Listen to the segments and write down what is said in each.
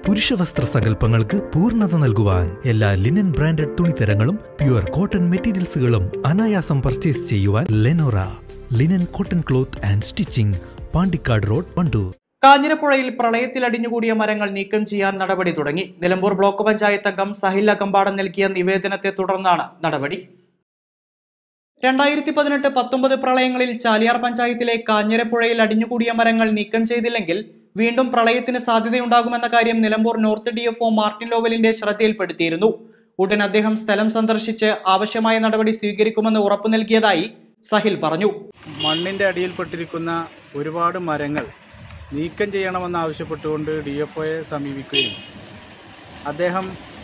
പുരുഷവസ്ത്ര സങ്കല്പങ്ങൾക്ക് പൂർണ്ണത നൽകുവാൻ എല്ലാ ലിനൻ ബ്രാൻഡഡ് തുണിത്തരങ്ങളും പ്യുവർ കോട്ടൺ മെറ്റീരിയൽസുകളും അനായാസം പർച്ചേസ് ചെയ്യുവാൻ Lenora linen cotton cloth and stitching Pandikkad road Wandoor കാഞ്ഞിരപ്പുഴയിൽ പ്രളയത്തിൽ അടിഞ്ഞുകൂടിയ മരങ്ങൾ നീക്കം ചെയ്യാൻ നടപടി തുടങ്ങി നിലമ്പൂർ ബ്ലോക്ക് പഞ്ചായത്ത് അംഗം സഹിൽ അകമ്പാടം നൽകിയ നിവേദനത്തെ തുടർന്നാണ് നടപടി രണ്ടായിരത്തി പതിനെട്ട് പത്തൊമ്പത് പ്രളയങ്ങളിൽ ചാലിയാർ പഞ്ചായത്തിലെ കാഞ്ഞിരപ്പുഴയിൽ അടിഞ്ഞുകൂടിയ മരങ്ങൾ നീക്കം ചെയ്തില്ലെങ്കിൽ വീണ്ടും പ്രളയത്തിന് സാധ്യതയുണ്ടാകുമെന്ന കാര്യം Nilambur north D F Martin ലോവലിന്റെ ശ്രദ്ധയിൽപ്പെടുത്തിയിരുന്നു ഉടൻ അദ്ദേഹം സ്ഥലം സന്ദർശിച്ച് ആവശ്യമായ നടപടി സ്വീകരിക്കുമെന്ന് ഉറപ്പു നൽകിയതായി സഹിൽ പറഞ്ഞു മണ്ണിൻ്റെ അടിയിൽപ്പെട്ടിരിക്കുന്ന ഒരുപാട് മരങ്ങൾ നീക്കം ചെയ്യണമെന്നാവശ്യപ്പെട്ടുകൊണ്ട് ഡി എഫ് ഒയെ സമീപിക്കുകയും അദ്ദേഹം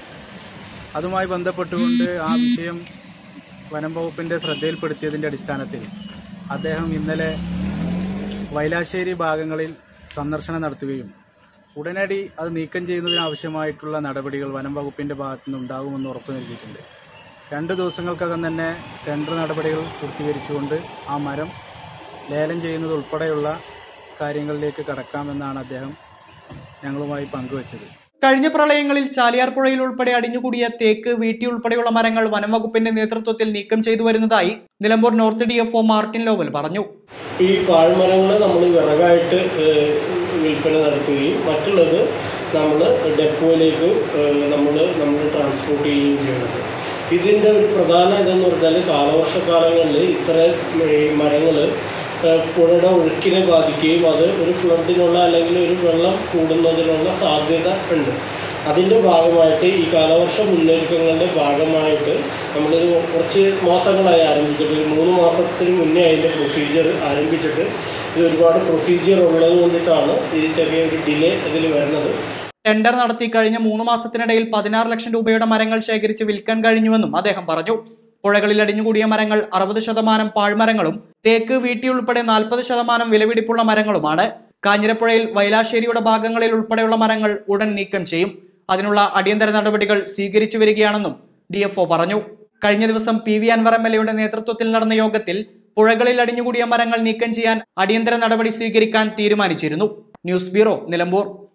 അതുമായി ബന്ധപ്പെട്ടുകൊണ്ട് ആ വിഷയം വനം വകുപ്പിൻ്റെ ശ്രദ്ധയിൽപ്പെടുത്തിയതിൻ്റെ അടിസ്ഥാനത്തിൽ അദ്ദേഹം ഇന്നലെ വൈലാശ്ശേരി ഭാഗങ്ങളിൽ സന്ദർശനം നടത്തുകയും ഉടനടി അത് നീക്കം ചെയ്യുന്നതിനാവശ്യമായിട്ടുള്ള നടപടികൾ വനം വകുപ്പിൻ്റെ ഭാഗത്തു നിന്ന് ഉണ്ടാകുമെന്ന് ഉറപ്പു നൽകിയിട്ടുണ്ട് രണ്ട് ദിവസങ്ങൾക്കകം തന്നെ ടെൻഡർ നടപടികൾ പൂർത്തീകരിച്ചുകൊണ്ട് ആ മരം ലേലം ചെയ്യുന്നത് ഉൾപ്പെടെയുള്ള കാര്യങ്ങളിലേക്ക് കടക്കാമെന്നാണ് അദ്ദേഹം ഞങ്ങളുമായി പങ്കുവച്ചത് കഴിഞ്ഞ പ്രളയങ്ങളിൽ ചാലിയാർ പുഴയിൽ ഉൾപ്പെടെ അടിഞ്ഞുകൂടിയ തേക്ക് വീട്ടി ഉൾപ്പെടെയുള്ള മരങ്ങൾ വനംവകുപ്പിന്റെ നേതൃത്വത്തിൽ നീക്കം ചെയ്തു വരുന്നതായി Nilambur north D F Martin Lovell പറഞ്ഞു ഈ പാഴ്മരങ്ങൾ നമ്മൾ വിറകായിട്ട് ഏഹ്, വിൽപ്പന നടത്തുകയും മറ്റുള്ളത് നമ്മൾ ഡെപ്പോയിലേക്ക് നമ്മൾ നമ്മൾ ട്രാൻസ്പോർട്ട് ചെയ്യുകയും ചെയ്യുന്നത് ഇതിൻ്റെ ഒരു പ്രധാന ഇതെന്ന് പറഞ്ഞാൽ കാലവർഷക്കാലങ്ങളിൽ ഇത്ര മരങ്ങൾ പുഴയുടെ ഒഴുക്കിനെ ബാധിക്കുകയും അത് ഒരു ഫ്ലഡിനുള്ള അല്ലെങ്കിൽ ഒരു വെള്ളം കൂടുന്നതിനുള്ള സാധ്യത ഉണ്ട് അതിൻ്റെ ഭാഗമായിട്ട് ഈ കാലവർഷ മുന്നൊരുക്കങ്ങളുടെ ഭാഗമായിട്ട് നമ്മളിത് കുറച്ച് മാസങ്ങളായി ആരംഭിച്ചിട്ട് ഒരു മൂന്ന് മാസത്തിന് മുന്നേ അതിൻ്റെ പ്രൊസീജിയർ ആരംഭിച്ചിട്ട് ഇത് ഒരുപാട് പ്രൊസീജിയർ ഉള്ളത് കൊണ്ടിട്ടാണ് ഈ ചെറിയ ഒരു ഡിലേ ഇതിൽ വരുന്നത് ടെൻഡർ നടത്തി കഴിഞ്ഞ മൂന്ന് മാസത്തിനിടയിൽ പതിനാറ് ലക്ഷം രൂപയുടെ മരങ്ങൾ ശേഖരിച്ച് വിൽക്കാൻ കഴിഞ്ഞുവെന്നും അദ്ദേഹം പറഞ്ഞു പുഴകളിൽ അടിഞ്ഞുകൂടിയ മരങ്ങൾ അറുപത് ശതമാനം പാഴ്മരങ്ങളും തേക്ക് വീട്ടി ഉൾപ്പെടെ നാൽപ്പത് ശതമാനം വിലപിടിപ്പുള്ള മരങ്ങളുമാണ് കാഞ്ഞിരപ്പുഴയിൽ വൈലാശ്ശേരിയുടെ ഭാഗങ്ങളിൽ ഉൾപ്പെടെയുള്ള മരങ്ങൾ ഉടൻ നീക്കം ചെയ്യും അതിനുള്ള അടിയന്തര നടപടികൾ സ്വീകരിച്ചു വരികയാണെന്നും ഡി പറഞ്ഞു കഴിഞ്ഞ ദിവസം P V Anvar M L എയുടെ നേതൃത്വത്തിൽ നടന്ന യോഗത്തിൽ പുഴകളിൽ അടിഞ്ഞുകൂടിയ മരങ്ങൾ നീക്കം ചെയ്യാൻ അടിയന്തര നടപടി സ്വീകരിക്കാൻ തീരുമാനിച്ചിരുന്നു ന്യൂസ് ബ്യൂറോ നിലമ്പൂർ